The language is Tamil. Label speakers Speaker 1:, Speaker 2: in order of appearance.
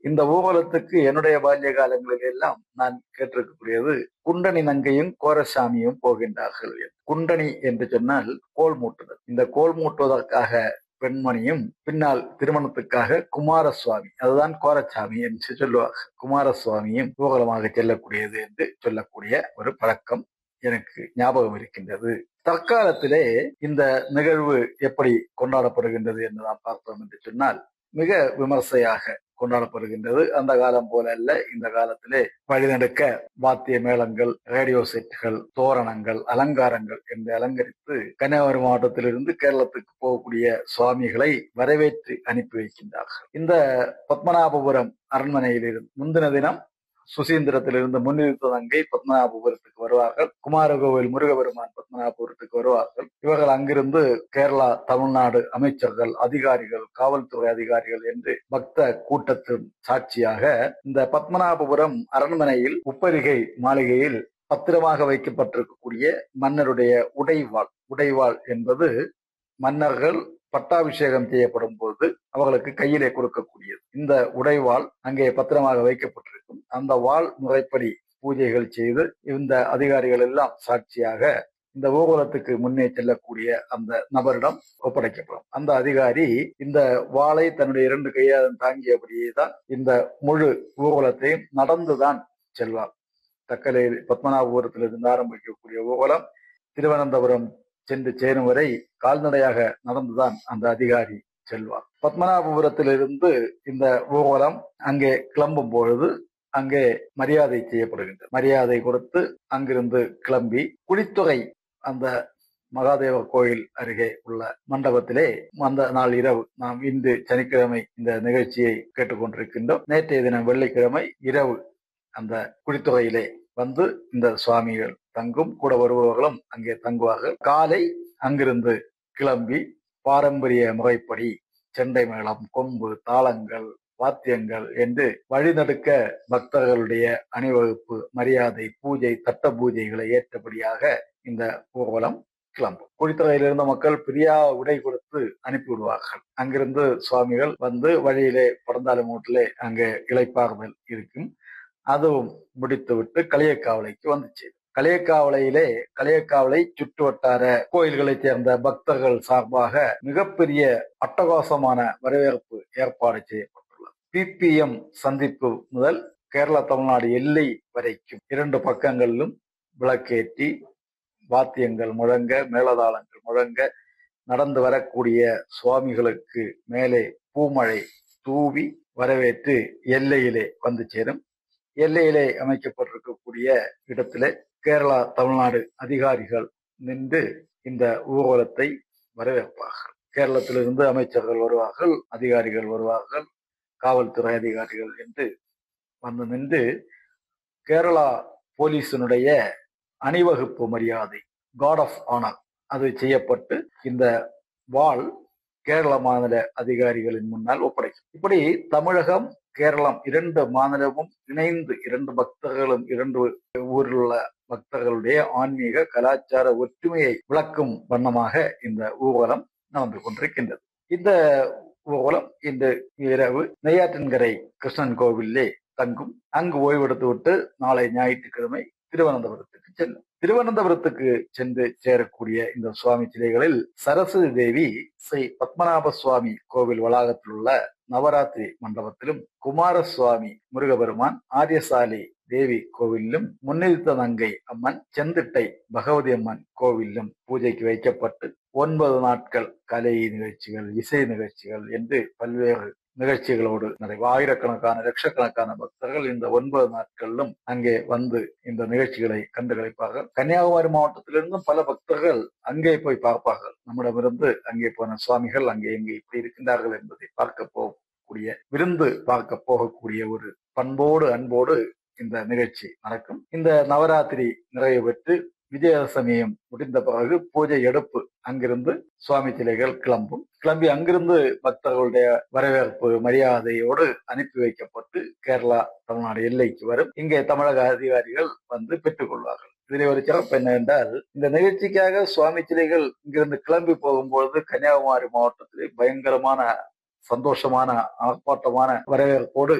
Speaker 1: இந்த ஊர்வலத்துக்கு என்னுடைய பால்ய காலங்களில் எல்லாம் நான் கேட்டிருக்கக்கூடியது குண்டனி நங்கையும் கோரசாமியும் போகின்றார்கள் குண்டனி என்று சொன்னால் கோல் மூட்டுதல் இந்த கோல் மூட்டுவதற்காக பெண்மணியும் பின்னால் திருமணத்துக்காக குமாரசுவாமி அதுதான் கோரசாமி என்று சொல்லுவாங்க குமாரசுவாமியும் ஊர்வலமாக செல்லக்கூடியது என்று சொல்லக்கூடிய ஒரு பழக்கம் எனக்கு ஞாபகம் இருக்கின்றது தற்காலத்திலே இந்த நிகழ்வு எப்படி கொண்டாடப்படுகின்றது என்று நாம் பார்த்தோம் என்று சொன்னால் மிக விமர்சையாக கொண்டாடப்படுகின்றது அந்த காலம் போல அல்ல இந்த காலத்திலே வழிநடுக்க வாத்திய மேளங்கள் ரேடியோ செட்டுகள் தோரணங்கள் அலங்காரங்கள் என்று அலங்கரித்து கன்னியாகுமரி மாவட்டத்திலிருந்து கேரளத்துக்கு போகக்கூடிய சுவாமிகளை வரவேற்று அனுப்பி வைக்கின்றார்கள் இந்த பத்மநாபபுரம் அரண்மனையிலிருந்து முந்தின தினம் சுசீந்திரத்திலிருந்து முன்னிறுத்த தங்கை பத்மநாபபுரத்துக்கு வருவார்கள் குமாரகோவில் முருகபெருமான் பத்மநாபபுரத்துக்கு வருவார்கள் இவர்கள் அங்கிருந்து கேரளா தமிழ்நாடு அமைச்சர்கள் அதிகாரிகள் காவல்துறை அதிகாரிகள் என்று பக்த கூட்டத்தின் சாட்சியாக இந்த பத்மநாபபுரம் அரண்மனையில் உப்பரிகை மாளிகையில் பத்திரமாக வைக்கப்பட்டிருக்கக்கூடிய மன்னருடைய உடைவாள் உடைவாள் என்பது மன்னர்கள் பட்டாபிஷேகம் செய்யப்படும் போது அவர்களுக்கு கையிலே கொடுக்கக்கூடியது இந்த உடைவாள் அங்கே பத்திரமாக வைக்கப்பட்டிருக்கும் அந்த வாள் முறைப்படி பூஜைகள் செய்து இந்த அதிகாரிகள் எல்லாம் சாட்சியாக இந்த ஊர்வலத்துக்கு முன்னே செல்லக்கூடிய அந்த நபரிடம் ஒப்படைக்கப்படும் அந்த அதிகாரி இந்த வாளை தன்னுடைய இரண்டு கையாலும் தாங்கியபடியே தான் இந்த முழு ஊர்வலத்தையும் நடந்துதான் செல்வார் தக்கலை பத்மநாபபுரத்திலிருந்து ஆரம்பிக்கக்கூடிய ஊர்வலம் திருவனந்தபுரம் சென்று சேரும் வரை கால்நடையாக நடந்துதான் அந்த அதிகாரி செல்வார் பத்மநாபபுரத்திலிருந்து இந்த ஊர்வலம் அங்கே கிளம்பும் பொழுது அங்கே மரியாதை செய்யப்படுகின்றது மரியாதை கொடுத்து அங்கிருந்து கிளம்பி குடித்துறை அந்த மகாதேவ கோயில் அருகே உள்ள மண்டபத்திலே அந்த நாள் இரவு நாம் இன்று சனிக்கிழமை இந்த நிகழ்ச்சியை கேட்டுக்கொண்டிருக்கின்றோம் நேற்றைய தினம் வெள்ளிக்கிழமை இரவு அந்த குடித்துறையிலே வந்து இந்த சுவாமிகள் தங்கும் கூட வருபவர்களும் அங்கே தங்குவார்கள் காலை அங்கிருந்து கிளம்பி பாரம்பரிய முறைப்படி செண்டை மேளம் கொம்பு தாளங்கள் வாத்தியங்கள் என்று வழிநடுக்க பக்தர்களுடைய அணிவகுப்பு மரியாதை பூஜை தட்ட பூஜைகளை ஏற்றபடியாக இந்த ஊர்வலம் கிளம்பும் குடித்துறையில் இருந்த மக்கள் பிரியா உடை கொடுத்து அனுப்பிவிடுவார்கள் அங்கிருந்து சுவாமிகள் வந்து வழியிலே படந்தாலும் மூட்டிலே அங்கே இலைப்பாறுதல் இருக்கும் அதுவும் முடித்துவிட்டு களியக்காவலைக்கு வந்துச்சு களியக்காவலையிலே களியக்காவலை சுற்று வட்டார கோயில்களைச் சேர்ந்த பக்தர்கள் சார்பாக மிகப்பெரிய அட்டகாசமான வரவேற்பு ஏற்பாடு செய்யப்பட்டுள்ளது பிபிஎம் சந்திப்பு முதல் கேரளா தமிழ்நாடு எல்லை வரைக்கும் இரண்டு பக்கங்களிலும் விளக்கேற்றி வாத்தியங்கள் முழங்க மேலதாளங்கள் முழங்க நடந்து வரக்கூடிய சுவாமிகளுக்கு மேலே பூமழை தூவி வரவேற்று எல்லையிலே வந்து சேரும் எல்லையிலே அமைக்கப்பட்டிருக்கக்கூடிய இடத்திலே கேரளா தமிழ்நாடு அதிகாரிகள் நின்று இந்த ஊர்வலத்தை வரவேற்பார்கள் கேரளத்திலிருந்து அமைச்சர்கள் வருவார்கள் அதிகாரிகள் வருவார்கள் காவல்துறை அதிகாரிகள் என்று வந்து நின்று கேரளா போலீசினுடைய அணிவகுப்பு மரியாதை காட் ஆஃப் ஆனர் அது செய்யப்பட்டு இந்த வாள் கேரள மாநில அதிகாரிகளின் முன்னால் ஒப்படைக்கும் இப்படி தமிழகம் கேரளம் இரண்டு மாநிலமும் இணைந்து இரண்டு பக்தர்களும் இரண்டு ஊரில் உள்ள பக்தர்களுடைய ஆன்மீக கலாச்சார ஒற்றுமையை விளக்கும் வண்ணமாக இந்த ஊர்வலம் நடந்து கொண்டிருக்கின்றது இந்த ஊர்வலம் இன்று இரவு நெய்யாற்றின்கரை கிருஷ்ணன் கோவிலே தங்கும் அங்கு ஓய்வெடுத்து விட்டு நாளை ஞாயிற்றுக்கிழமை திருவனந்தபுரத்துக்கு செல்லும் திருவனந்தபுரத்துக்கு சென்று சேரக்கூடிய இந்த சுவாமி சிலைகளில் சரஸ்வதி தேவி ஸ்ரீ பத்மநாப சுவாமி கோவில் வளாகத்தில் உள்ள நவராத்திரி மண்டபத்திலும் குமாரசுவாமி முருகபெருமான் ஆரியசாலி தேவி கோவிலும் முன்னிறுத்த நங்கை அம்மன் செந்திட்டை பகவதி அம்மன் கோவிலும் பூஜைக்கு வைக்கப்பட்டு ஒன்பது நாட்கள் கலை நிகழ்ச்சிகள் இசை நிகழ்ச்சிகள் என்று பல்வேறு நிகழ்ச்சிகளோடு நிறைவு ஆயிரக்கணக்கான லட்சக்கணக்கான பக்தர்கள் இந்த ஒன்பது நாட்களிலும் அங்கே வந்து இந்த நிகழ்ச்சிகளை கண்டு கழிப்பார்கள் கன்னியாகுமரி மாவட்டத்திலிருந்தும் பல பக்தர்கள் அங்கே போய் பார்ப்பார்கள் நம்மிடமிருந்து அங்கே போன சுவாமிகள் அங்கே எங்கே இப்படி இருக்கின்றார்கள் என்பதை பார்க்க போகக்கூடிய விருந்து பார்க்க போகக்கூடிய ஒரு பண்போடு அன்போடு இந்த நிகழ்ச்சி நடக்கும் இந்த நவராத்திரி நிறைவு பெற்று விஜயதசமியும் முடிந்த பிறகு பூஜை எடுப்பு அங்கிருந்து சுவாமி சிலைகள் கிளம்பும் கிளம்பி அங்கிருந்து பக்தர்களுடைய வரவேற்பு மரியாதையோடு அனுப்பி வைக்கப்பட்டு கேரளா தமிழ்நாடு எல்லைக்கு வரும் இங்கே தமிழக அதிகாரிகள் வந்து பெற்றுக் கொள்வார்கள் இதில் ஒரு சிறப்பு என்னவென்றால் இந்த நிகழ்ச்சிக்காக சுவாமி சிலைகள் இங்கிருந்து கிளம்பி போகும்பொழுது கன்னியாகுமரி மாவட்டத்திலே பயங்கரமான சந்தோஷமான ஆர்ப்பாட்டமான வரவேற்போடு